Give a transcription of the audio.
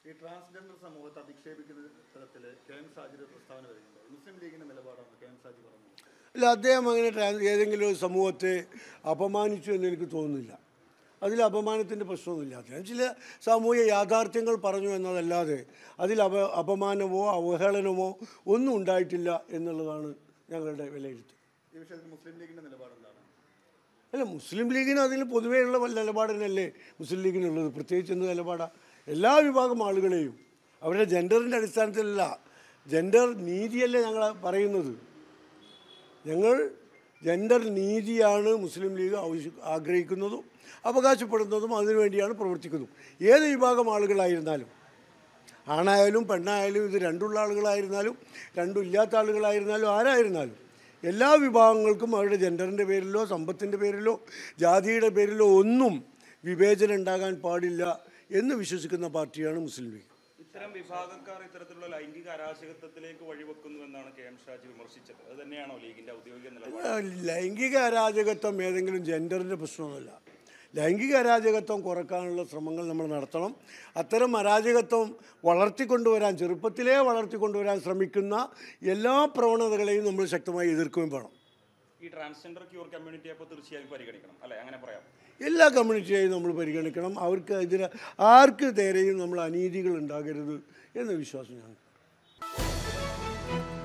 ഈ ട്രാൻസ്ജെൻഡർ സമൂഹത്തെ അധിക്ഷേപിക്കുന്ന തരത്തിൽ കെ എം ഷാജിയുടെ പ്രസ്താവന വരുന്നുണ്ട് മുസ്ലിം ലീഗിന്റെ നിലപാടാണ് കെ എം ഷാജി പറഞ്ഞത് അല്ല അദ്ദേഹം അങ്ങനെ ട്രാൻസ് ഏതെങ്കിലും ഒരു സമൂഹത്തെ അപമാനിച്ചു എന്ന് എനിക്ക് തോന്നുന്നില്ല അതിൽ അപമാനത്തിൻ്റെ പ്രശ്നമൊന്നുമില്ല അദ്ദേഹം ചില സാമൂഹിക യാഥാർത്ഥ്യങ്ങൾ പറഞ്ഞു എന്നതല്ലാതെ അതിൽ അപ അപമാനമോ അവഹേളനമോ ഒന്നും ഉണ്ടായിട്ടില്ല എന്നുള്ളതാണ് ഞങ്ങളുടെ വിലയിരുത്തൽ ഈ വിഷയത്തിൽ മുസ്ലിം ലീഗിന്റെ നിലപാട് എന്താണ് അല്ല മുസ്ലിം ലീഗിന് അതിൽ പൊതുവെയുള്ള വല്ല നിലപാട് തന്നെയല്ലേ മുസ്ലിം ലീഗിനുള്ളത് പ്രത്യേകിച്ച് എന്ത് നിലപാടാ എല്ലാ വിഭാഗം ആളുകളെയും അവരുടെ ജെൻഡറിൻ്റെ അടിസ്ഥാനത്തിലല്ല ജെൻഡർ നീതിയല്ലേ ഞങ്ങൾ പറയുന്നത് ഞങ്ങൾ ജെൻഡർ നീതിയാണ് മുസ്ലിം ലീഗ് ആവശ്യ ആഗ്രഹിക്കുന്നതും അവകാശപ്പെടുന്നതും അതിനുവേണ്ടിയാണ് പ്രവർത്തിക്കുന്നതും ഏത് വിഭാഗം ആളുകളായിരുന്നാലും ആണായാലും പെണ്ണായാലും ഇത് രണ്ടുള്ള ആളുകളായിരുന്നാലും രണ്ടും ഇല്ലാത്ത ആളുകളായിരുന്നാലും ആരായിരുന്നാലും എല്ലാ വിഭാഗങ്ങൾക്കും അവരുടെ ജെൻഡറിൻ്റെ പേരിലോ സമ്പത്തിൻ്റെ പേരിലോ ജാതിയുടെ പേരിലോ ഒന്നും വിവേചനം ഉണ്ടാകാൻ പാടില്ല എന്ന് വിശ്വസിക്കുന്ന പാർട്ടിയാണ് മുസ്ലിം ലീഗ് ഇത്തരം വിഭാഗക്കാർ ഇത്തരത്തിലുള്ള ലൈംഗിക അരാജകത്വത്തിലേക്ക് വഴിവെക്കുന്നു എന്നാണ് കെ എം ഷാജി വിമർശിച്ചത് അത് തന്നെയാണോ ലീഗിന്റെ ഔദ്യോഗിക നിലപാട് ലൈംഗിക അരാജകത്വം ഏതെങ്കിലും ജെൻഡറിൻ്റെ പ്രശ്നമൊന്നുമല്ല ലൈംഗിക അരാജകത്വം കുറക്കാനുള്ള ശ്രമങ്ങൾ നമ്മൾ നടത്തണം അത്തരം അരാജകത്വം വളർത്തിക്കൊണ്ടുവരാൻ ചെറുപ്പത്തിലേ വളർത്തിക്കൊണ്ടുവരാൻ ശ്രമിക്കുന്ന എല്ലാ പ്രവണതകളെയും നമ്മൾ ശക്തമായി എതിർക്കുകയും വേണം ഈ ട്രാൻസ്ജെൻഡർ ക്യൂർ കമ്മ്യൂണിറ്റി അപ്പോൾ തീർച്ചയായും പരിഗണിക്കണം അല്ലെ അങ്ങനെ പറയാം എല്ലാ കമ്മ്യൂണിറ്റിയെയും നമ്മൾ പരിഗണിക്കണം അവർക്ക് എതിരെ ആർക്ക് നേരെയും നമ്മൾ അനീതികൾ ഉണ്ടാകരുത് എന്ന വിശ്വാസം ഞങ്ങൾക്ക്